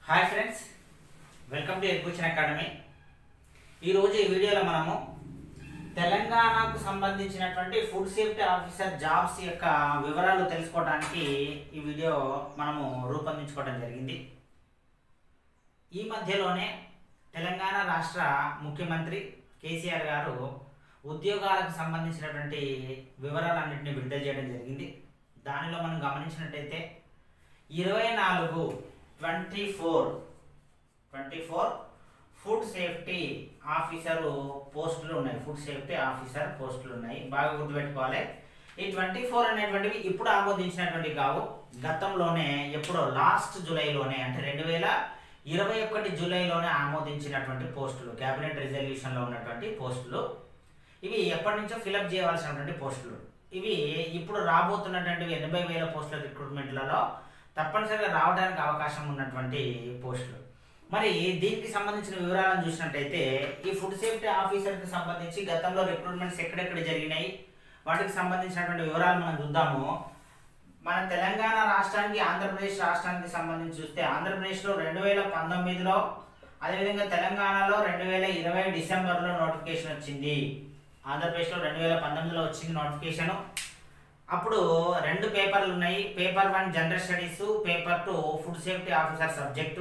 hi friends welcome to education academy ఈరోజు ఈ వీడియోలో మనము తెలంగాణకు సంబంధించినటువంటి ఫుడ్ సేఫ్టీ ఆఫీసర్ జాబ్స్ యొక్క వివరాలు తెలుసుకోవడానికి ఈ వీడియో మనము రూపొందించుకోవడం జరిగింది ఈ మధ్యలోనే తెలంగాణ రాష్ట్ర ముఖ్యమంత్రి కేసీఆర్ గారు ఉద్యోగాలకు సంబంధించినటువంటి వివరాలన్నింటినీ విడుదల చేయడం జరిగింది దానిలో మనం గమనించినట్టయితే ఇరవై నాలుగు twenty four twenty four food safety officer పోస్టులు ఉన్నాయి ఫుడ్ సేఫ్టీ ఆఫీసర్ పోస్టులు ఉన్నాయి బాగా గుర్తుపెట్టుకోవాలి ఈ ట్వంటీ ఫోర్ అనేటువంటివి ఇప్పుడు ఆమోదించినటువంటి కావు గతంలోనే ఎప్పుడో లాస్ట్ జూలైలోనే అంటే రెండు వేల ఇరవై ఒకటి జూలైలోనే ఆమోదించినటువంటి పోస్టులు క్యాబినెట్ రిజల్యూషన్లో ఉన్నటువంటి పోస్టులు ఇవి ఎప్పటి నుంచో ఫిలప్ చేయవలసినటువంటి పోస్టులు ఇవి ఇప్పుడు రాబోతున్నటువంటి ఎనభై వేల పోస్టుల రిక్రూట్మెంట్లలో తప్పనిసరిగా రావడానికి అవకాశం ఉన్నటువంటి పోస్టులు మరి దీనికి సంబంధించిన వివరాలను చూసినట్టయితే ఈ ఫుడ్ సేఫ్టీ ఆఫీసర్కి సంబంధించి గతంలో రిక్రూట్మెంట్స్ ఎక్కడెక్కడ జరిగినాయి వాటికి సంబంధించినటువంటి వివరాలు మనం చూద్దాము మన తెలంగాణ రాష్ట్రానికి ఆంధ్రప్రదేశ్ రాష్ట్రానికి సంబంధించి చూస్తే ఆంధ్రప్రదేశ్లో రెండు వేల పంతొమ్మిదిలో అదేవిధంగా తెలంగాణలో రెండు వేల ఇరవై డిసెంబర్లో నోటిఫికేషన్ వచ్చింది ఆంధ్రప్రదేశ్లో రెండు వేల పంతొమ్మిదిలో వచ్చింది నోటిఫికేషన్ అప్పుడు రెండు పేపర్లు ఉన్నాయి paper one general studies paper two food safety officer subject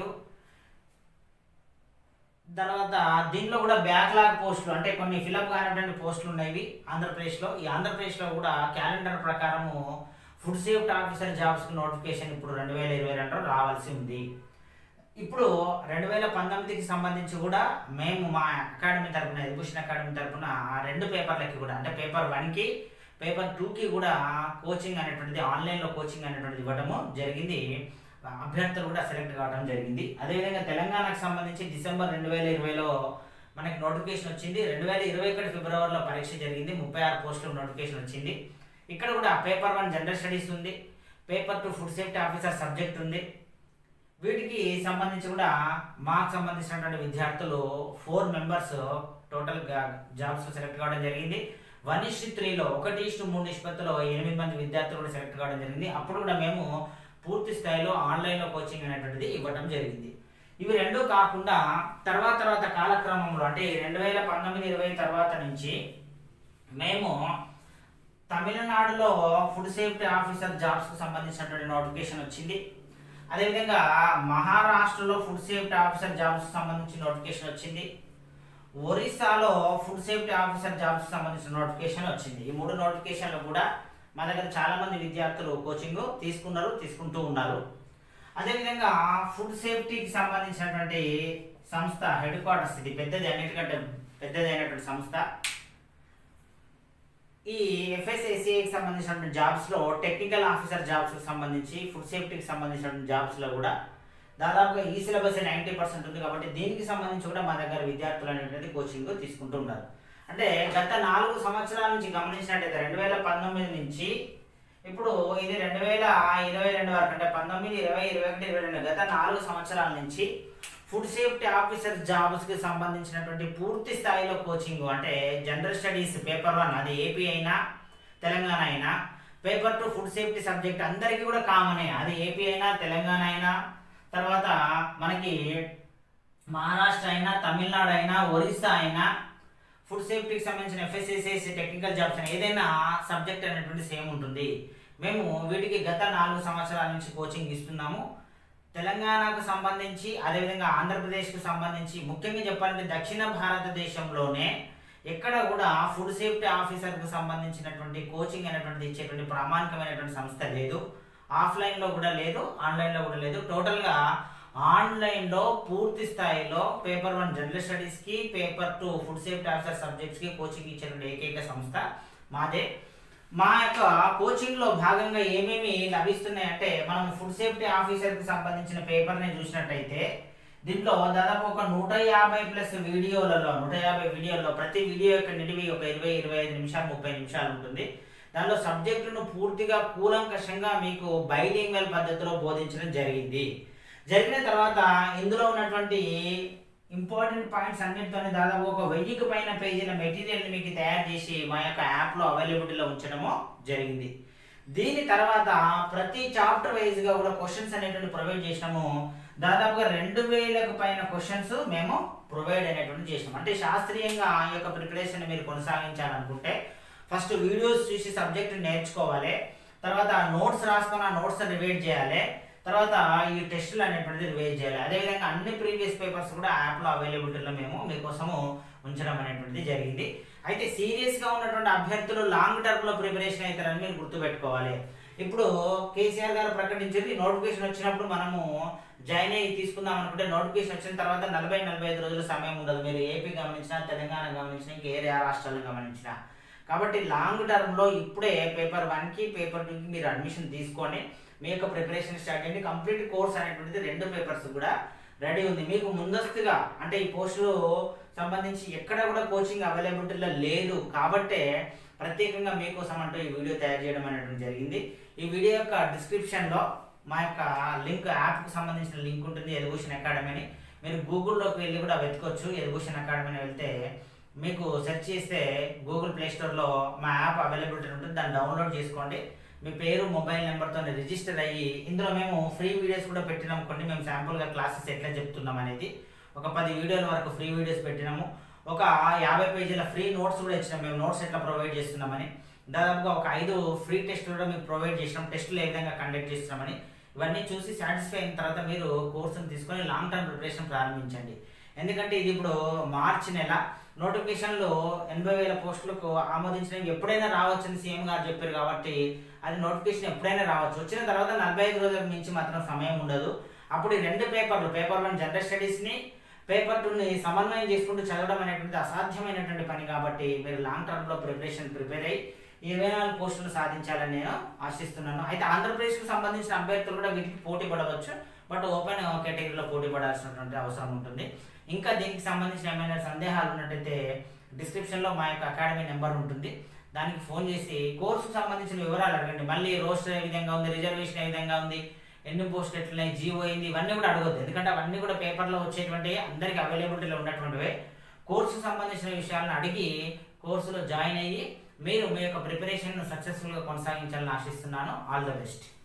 తర్వాత దీనిలో కూడా బ్యాక్లాగ్ పోస్టులు అంటే కొన్ని ఫిలప్ కానటువంటి పోస్టులు ఉన్నాయి ఆంధ్రప్రదేశ్లో ఈ ఆంధ్రప్రదేశ్లో కూడా క్యాలెండర్ ప్రకారము ఫుడ్ సేఫ్టీ ఆఫీసర్ జాబ్స్కి నోటిఫికేషన్ ఇప్పుడు రెండు వేల ఇరవై రెండులో రావాల్సి ఉంది ఇప్పుడు రెండు వేల పంతొమ్మిదికి సంబంధించి కూడా మేము మా అకాడమీ తరపున ఎడ్యుకేషన్ అకాడమీ తరపున ఆ రెండు పేపర్లకి కూడా అంటే పేపర్ వన్కి పేపర్ టూకి కూడా కోచింగ్ అనేటువంటిది ఆన్లైన్లో కోచింగ్ అనేటువంటిది ఇవ్వడము జరిగింది అభ్యర్థులు కూడా సెలెక్ట్ కావడం జరిగింది అదేవిధంగా తెలంగాణకు సంబంధించి డిసెంబర్ రెండు వేల ఇరవైలో మనకి నోటిఫికేషన్ వచ్చింది రెండు వేల ఇరవై ఒకటి ఫిబ్రవరిలో పరీక్ష జరిగింది ముప్పై ఆరు పోస్టులకు నోటిఫికేషన్ వచ్చింది ఇక్కడ కూడా పేపర్ వన్ జనరల్ స్టడీస్ ఉంది paper two food safety officer subject ఉంది వీటికి సంబంధించి కూడా మాకు సంబంధించినటువంటి విద్యార్థులు four members total jobs select కావడం జరిగింది వన్ ఇష్టు త్రీలో ఒకటి ఇష్టు మూడు నిష్పత్తిలో ఎనిమిది మంది విద్యార్థులు కూడా సెలెక్ట్ కావడం జరిగింది అప్పుడు కూడా మేము పూర్తి స్థాయిలో ఆన్లైన్లో కోచింగ్ అనేటువంటిది ఇవ్వడం జరిగింది ఇవి రెండు కాకుండా తర్వాత తర్వాత కాలక్రమంలో అంటే రెండు వేల పంతొమ్మిది ఇరవై తర్వాత నుంచి మేము తమిళనాడులో ఫుడ్ సేఫ్టీ ఆఫీసర్ జాబ్స్కి సంబంధించినటువంటి నోటిఫికేషన్ వచ్చింది అదేవిధంగా మహారాష్ట్రలో ఫుడ్ సేఫ్టీ ఆఫీసర్ జాబ్స్కి సంబంధించి నోటిఫికేషన్ వచ్చింది ఒరిస్సాలో ఫుడ్ సేఫ్టీ ఆఫీసర్ జాబ్స్కి సంబంధించిన నోటిఫికేషన్ వచ్చింది ఈ మూడు నోటిఫికేషన్లు కూడా మా దగ్గర చాలా మంది విద్యార్థులు కోచింగ్ తీసుకున్నారు తీసుకుంటూ ఉన్నారు అదేవిధంగా ఫుడ్ సేఫ్టీకి సంబంధించినటువంటి సంస్థ హెడ్ క్వార్టర్స్ ఇది పెద్దది అన్నిటికంటే పెద్దది అయినటువంటి సంస్థ ఈ ఎఫ్ఎస్ఏసిఐకి సంబంధించినటువంటి జాబ్స్లో టెక్నికల్ ఆఫీసర్ జాబ్స్కి సంబంధించి ఫుడ్ సేఫ్టీకి సంబంధించినటువంటి జాబ్స్లో కూడా దాదాపుగా ఈ సిలబస్ నైంటీ పర్సెంట్ ఉంది కాబట్టి దీనికి సంబంధించి కూడా మా దగ్గర విద్యార్థులు అనేటువంటి కోచింగ్ తీసుకుంటూ ఉన్నారు అంటే గత నాలుగు సంవత్సరాల నుంచి గమనించినట్టయితే రెండు వేల పంతొమ్మిది నుంచి ఇప్పుడు ఇది రెండు వేల ఇరవై రెండు వరకు అంటే పంతొమ్మిది ఇరవై ఇరవై ఒకటి ఇరవై రెండు గత నాలుగు సంవత్సరాల నుంచి ఫుడ్ సేఫ్టీ ఆఫీసర్ జాబ్స్కి సంబంధించినటువంటి పూర్తి స్థాయిలో కోచింగ్ అంటే జనరల్ స్టడీస్ పేపర్ వన్ అది ఏపీ అయినా తెలంగాణ అయినా paper two food safety subject అందరికీ కూడా కామనే అది ఏపీ అయినా తెలంగాణ అయినా తర్వాత మనకి మహారాష్ట్ర అయినా తమిళనాడు అయినా ఒరిస్సా అయినా ఫుడ్ సేఫ్టీకి సంబంధించిన ఎఫ్ఎస్ఎస్ఎస్ టెక్నికల్ జాబ్స్ అయినా ఏదైనా సబ్జెక్ట్ అనేటువంటి సేమ్ ఉంటుంది మేము వీటికి గత నాలుగు సంవత్సరాల నుంచి కోచింగ్ ఇస్తున్నాము తెలంగాణకు సంబంధించి అదేవిధంగా ఆంధ్రప్రదేశ్కు సంబంధించి ముఖ్యంగా చెప్పాలంటే దక్షిణ భారతదేశంలోనే ఎక్కడ కూడా ఫుడ్ సేఫ్టీ ఆఫీసర్కు సంబంధించినటువంటి కోచింగ్ అనేటువంటిది ఇచ్చేటువంటి ప్రామాణికమైనటువంటి సంస్థ లేదు ఆఫ్లైన్లో కూడా లేదు ఆన్లైన్లో కూడా లేదు టోటల్గా ఆన్లైన్లో పూర్తి స్థాయిలో పేపర్ వన్ జనరల్ స్టడీస్కి paper two food safety officer సబ్జెక్ట్స్కి కోచింగ్ ఇచ్చేటువంటి ఏకైక సంస్థ మాదే మా యొక్క కోచింగ్లో భాగంగా ఏమేమి లభిస్తున్నాయి అంటే మనం ఫుడ్ సేఫ్టీ ఆఫీసర్కి సంబంధించిన పేపర్ని చూసినట్టయితే దీంట్లో దాదాపు ఒక నూట యాభై ప్లస్ వీడియోలలో నూట యాభై వీడియోల్లో ప్రతి వీడియో యొక్క నిడివి ఒక ఇరవై ఇరవై ఐదు నిమిషాలు ముప్పై నిమిషాలు ఉంటుంది దానిలో సబ్జెక్టును పూర్తిగా కూలంకషంగా మీకు బైలింగల్ పద్ధతిలో బోధించడం జరిగింది జరిగిన తర్వాత ఇందులో ఉన్నటువంటి ఇంపార్టెంట్ పాయింట్స్ అన్నిటితోనే దాదాపు ఒక వెయ్యికి పైన పేజీల మెటీరియల్ని మీకు తయారు చేసి మా యొక్క యాప్లో అవైలబిలిటీలో ఉంచడము జరిగింది దీని తర్వాత ప్రతి చాప్టర్ వైజ్ గా కూడా క్వశ్చన్స్ అనేటువంటి ప్రొవైడ్ చేసినాము దాదాపుగా రెండు వేలకు పైన క్వశ్చన్స్ మేము ప్రొవైడ్ అనేటువంటి చేసినాం అంటే శాస్త్రీయంగా ఈ యొక్క ప్రిపరేషన్ మీరు కొనసాగించాలనుకుంటే ఫస్ట్ వీడియోస్ చూసి సబ్జెక్ట్ నేర్చుకోవాలి తర్వాత నోట్స్ రాసుకొని ఆ నోట్స్ రివైడ్ చేయాలి తర్వాత ఈ టెస్టులు అనేటువంటిది రివైజ్ చేయాలి అదేవిధంగా అన్ని ప్రీవియస్ పేపర్స్ కూడా యాప్లో అవైలబిలిటీలో మేము మీకోసము ఉంచడం అనేటువంటిది జరిగింది అయితే సీరియస్గా ఉన్నటువంటి అభ్యర్థులు లాంగ్ టర్మ్లో ప్రిపరేషన్ అవుతారని మీరు గుర్తుపెట్టుకోవాలి ఇప్పుడు కేసీఆర్ గారు ప్రకటించింది నోటిఫికేషన్ వచ్చినప్పుడు మనము జాయిన్ అయ్యి తీసుకుందాం అనుకుంటే నోటిఫికేషన్ వచ్చిన తర్వాత నలభై నలభై ఐదు రోజుల సమయం ఉండదు మీరు ఏపీ గమనించినా తెలంగాణ గమనించినా ఇంకా ఏ రాష్ట్రాలు గమనించినా కాబట్టి లాంగ్ టర్మ్లో ఇప్పుడే పేపర్ వన్కి పేపర్ టూకి మీరు అడ్మిషన్ తీసుకొని మీ యొక్క ప్రిపరేషన్ స్టార్ట్ చేయండి కంప్లీట్ కోర్స్ అనేటువంటిది రెండు పేపర్స్ కూడా రెడీ ఉంది మీకు ముందస్తుగా అంటే ఈ పోస్టులు సంబంధించి ఎక్కడ కూడా కోచింగ్ అవైలబిలిటీలో లేదు కాబట్టే ప్రత్యేకంగా మీకోసం అంటూ ఈ వీడియో తయారు చేయడం అనేటువంటి జరిగింది ఈ వీడియో యొక్క డిస్క్రిప్షన్లో మా యొక్క లింక్ యాప్కి సంబంధించిన లింక్ ఉంటుంది ఎదుగుషన్ అకాడమీ అని మీరు గూగుల్లోకి వెళ్ళి కూడా వెతకొచ్చు ఎదుగుషన్ అకాడమీ అని వెళ్తే మీకు సెర్చ్ చేస్తే గూగుల్ ప్లే స్టోర్లో మా యాప్ అవైలబిలిటీ ఉంటుంది దాన్ని డౌన్లోడ్ చేసుకోండి మీ పేరు మొబైల్ నెంబర్తో రిజిస్టర్ అయ్యి ఇందులో మేము ఫ్రీ వీడియోస్ కూడా పెట్టినాం కొన్ని మేము శాంపుల్గా క్లాసెస్ ఎట్లా చెప్తున్నాం అనేది ఒక పది వీడియోల వరకు ఫ్రీ వీడియోస్ పెట్టినాము ఒక యాభై పేజీల ఫ్రీ నోట్స్ కూడా ఇచ్చినాం మేము నోట్స్ ఎట్లా ప్రొవైడ్ చేస్తున్నామని దాదాపుగా ఒక ఐదు ఫ్రీ టెస్టులు కూడా మీకు ప్రొవైడ్ చేసినాం టెస్టులు ఏ విధంగా కండక్ట్ చేస్తున్నామని ఇవన్నీ చూసి సాటిస్ఫై అయిన తర్వాత మీరు కోర్సును తీసుకొని లాంగ్ టర్మ్ ప్రిపరేషన్ ప్రారంభించండి ఎందుకంటే ఇది ఇప్పుడు మార్చి నెల నోటిఫికేషన్లు ఎనభై వేల పోస్టులకు ఆమోదించడానికి ఎప్పుడైనా రావచ్చని సీఎం గారు చెప్పారు కాబట్టి అది నోటిఫికేషన్ ఎప్పుడైనా రావచ్చు వచ్చిన తర్వాత నలభై ఐదు రోజుల మించి మాత్రం సమయం ఉండదు అప్పుడు ఈ రెండు పేపర్లు పేపర్ వన్ జనరల్ స్టడీస్ని పేపర్ టూని సమన్వయం చేసుకుంటూ చదవడం అనేటువంటి అసాధ్యమైనటువంటి పని కాబట్టి మీరు లాంగ్ టర్మ్లో ప్రిపరేషన్ ప్రిపేర్ అయ్యి ఇరవై నాలుగు పోస్టులు సాధించాలని నేను ఆశిస్తున్నాను అయితే ఆంధ్రప్రదేశ్కు సంబంధించిన అభ్యర్థులు కూడా వీటికి పోటీ పడవచ్చు బట్ ఓపెన్ కేటగిరీలో పోటీ పడాల్సినటువంటి అవసరం ఉంటుంది ఇంకా దీనికి సంబంధించిన ఏమైనా సందేహాలు ఉన్నట్టయితే డిస్క్రిప్షన్లో మా యొక్క అకాడమీ నెంబర్ ఉంటుంది దానికి ఫోన్ చేసి కోర్సుకు సంబంధించిన వివరాలు అడగండి మళ్ళీ రోస్టర్ ఏ విధంగా ఉంది రిజర్వేషన్ ఏ విధంగా ఉంది ఎన్ని పోస్టులు ఎట్లున్నాయి జీవో అయింది ఇవన్నీ కూడా అడగొద్దు ఎందుకంటే అవన్నీ కూడా పేపర్లో వచ్చేటువంటి అందరికి అవైలబిలిటీలో ఉన్నటువంటివే కోర్సుకు సంబంధించిన విషయాలను అడిగి కోర్సులో జాయిన్ అయ్యి మీరు మీ యొక్క ప్రిపరేషన్ సక్సెస్ఫుల్గా కొనసాగించాలని ఆశిస్తున్నాను ఆల్ ద బెస్ట్